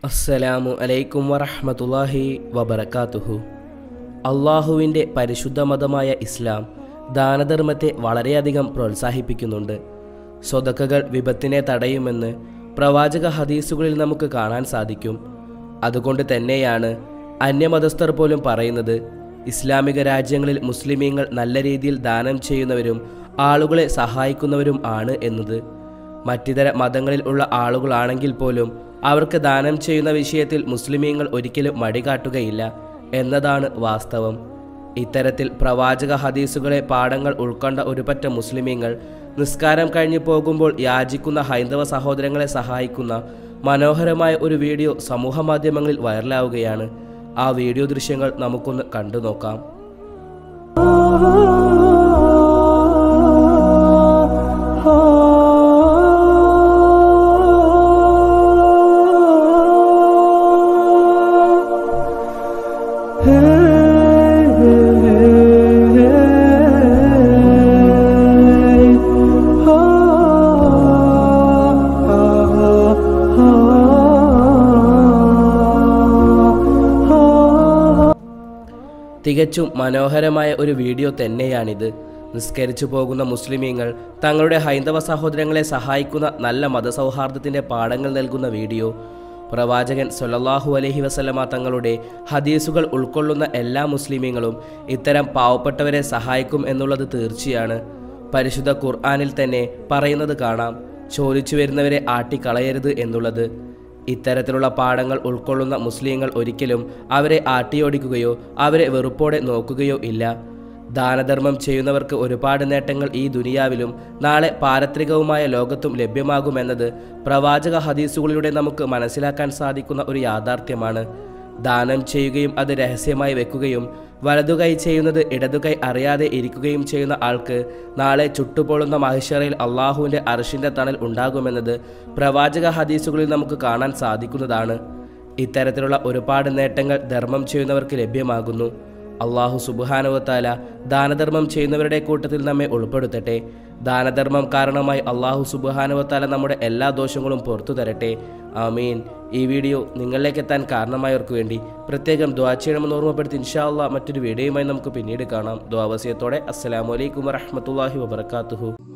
അസ്സലാമു അലൈക്കും വറഹ്മത്തുള്ളാഹി വബറകാതുഹു അള്ളാഹുവിൻ്റെ പരിശുദ്ധ മതമായ ഇസ്ലാം ദാനധർമ്മത്തെ വളരെയധികം പ്രോത്സാഹിപ്പിക്കുന്നുണ്ട് സ്വതക്കകൾ വിപത്തിനെ തടയുമെന്ന് പ്രവാചക ഹദീസുകളിൽ നമുക്ക് കാണാൻ സാധിക്കും അതുകൊണ്ട് തന്നെയാണ് അന്യമതസ്ഥർ പോലും പറയുന്നത് ഇസ്ലാമിക രാജ്യങ്ങളിൽ മുസ്ലിമീങ്ങൾ നല്ല രീതിയിൽ ദാനം ചെയ്യുന്നവരും ആളുകളെ സഹായിക്കുന്നവരും ആണ് എന്നത് മറ്റിതര മതങ്ങളിൽ ഉള്ള ആളുകളാണെങ്കിൽ പോലും അവർക്ക് ദാനം ചെയ്യുന്ന വിഷയത്തിൽ മുസ്ലിമീങ്ങൾ ഒരിക്കലും മടികാട്ടുകയില്ല എന്നതാണ് വാസ്തവം ഇത്തരത്തിൽ പ്രവാചക ഹദീസുകളെ പാഠങ്ങൾ ഉൾക്കൊണ്ട ഒരുപറ്റ മുസ്ലിമീങ്ങൾ നിസ്കാരം കഴിഞ്ഞു പോകുമ്പോൾ യാചിക്കുന്ന ഹൈന്ദവ സഹോദരങ്ങളെ സഹായിക്കുന്ന മനോഹരമായ ഒരു വീഡിയോ സമൂഹ മാധ്യമങ്ങളിൽ വൈറലാവുകയാണ് ആ വീഡിയോ ദൃശ്യങ്ങൾ നമുക്കൊന്ന് കണ്ടു നോക്കാം തികച്ചും മനോഹരമായ ഒരു വീഡിയോ തന്നെയാണിത് നിസ്കരിച്ചു പോകുന്ന മുസ്ലിമീങ്ങൾ തങ്ങളുടെ ഹൈന്ദവ സഹോദരങ്ങളെ സഹായിക്കുന്ന നല്ല മതസൗഹാർദ്ദത്തിന്റെ പാഠങ്ങൾ നൽകുന്ന വീഡിയോ പ്രവാചകൻ സൊല്ലാഹു അലഹി വസല്ലമ തങ്ങളുടെ ഹദീസുകൾ ഉൾക്കൊള്ളുന്ന എല്ലാ മുസ്ലിമീങ്ങളും ഇത്തരം പാവപ്പെട്ടവരെ സഹായിക്കും എന്നുള്ളത് തീർച്ചയാണ് പരിശുദ്ധ ഖുർആാനിൽ തന്നെ പറയുന്നത് കാണാം ചോദിച്ചു വരുന്നവരെ ആട്ടിക്കളയരുത് എന്നുള്ളത് ഇത്തരത്തിലുള്ള പാഠങ്ങൾ ഉൾക്കൊള്ളുന്ന മുസ്ലിങ്ങൾ ഒരിക്കലും അവരെ ആട്ടിയോടിക്കുകയോ അവരെ വെറുപ്പോടെ നോക്കുകയോ ഇല്ല ദാനധർമ്മം ചെയ്യുന്നവർക്ക് ഒരുപാട് നേട്ടങ്ങൾ ഈ ദുനിയാവിലും നാളെ പാരത്രികവുമായ ലോകത്തും ലഭ്യമാകുമെന്നത് പ്രവാചക ഹദീസുകളിലൂടെ നമുക്ക് മനസ്സിലാക്കാൻ സാധിക്കുന്ന ഒരു യാഥാർത്ഥ്യമാണ് ദാനം ചെയ്യുകയും അത് രഹസ്യമായി വെക്കുകയും വലതുകൈ ചെയ്യുന്നത് ഇടതുകൈ അറിയാതെ ഇരിക്കുകയും ചെയ്യുന്ന ആൾക്ക് നാളെ ചുട്ടുപൊള്ളുന്ന മഹിഷറയിൽ അള്ളാഹുവിൻ്റെ അർഷിൻ്റെ തണൽ ഉണ്ടാകുമെന്നത് പ്രവാചക ഹദീസുകളിൽ നമുക്ക് കാണാൻ സാധിക്കുന്നതാണ് ഇത്തരത്തിലുള്ള ഒരുപാട് നേട്ടങ്ങൾ ധർമ്മം ചെയ്യുന്നവർക്ക് ലഭ്യമാകുന്നു അള്ളാഹു സുബുഹാനുവത്താല ദാനധർമ്മം ചെയ്യുന്നവരുടെ കൂട്ടത്തിൽ നമ്മെ ഉൾപ്പെടുത്തട്ടെ ദാനധർമ്മം കാരണമായി അള്ളാഹു സുബുഹാനുവത്താല നമ്മുടെ എല്ലാ ദോഷങ്ങളും പുറത്തു തരട്ടെ ആമീൻ ഈ വീഡിയോ നിങ്ങളിലേക്ക് എത്താൻ കാരണമായവർക്ക് വേണ്ടി പ്രത്യേകം ദ്വാ ചെയ്യണമെന്ന് ഓർമ്മപ്പെടുത്തി ഇൻഷാ അള്ളാഹ് മറ്റൊരു വീഡിയോയുമായി നമുക്ക് പിന്നീട് കാണാം ദ്വാവസ്യത്തോടെ അസ്സലാമലൈക്കും വറഹമത്തല്ലാഹി വബർക്കാത്തുഹു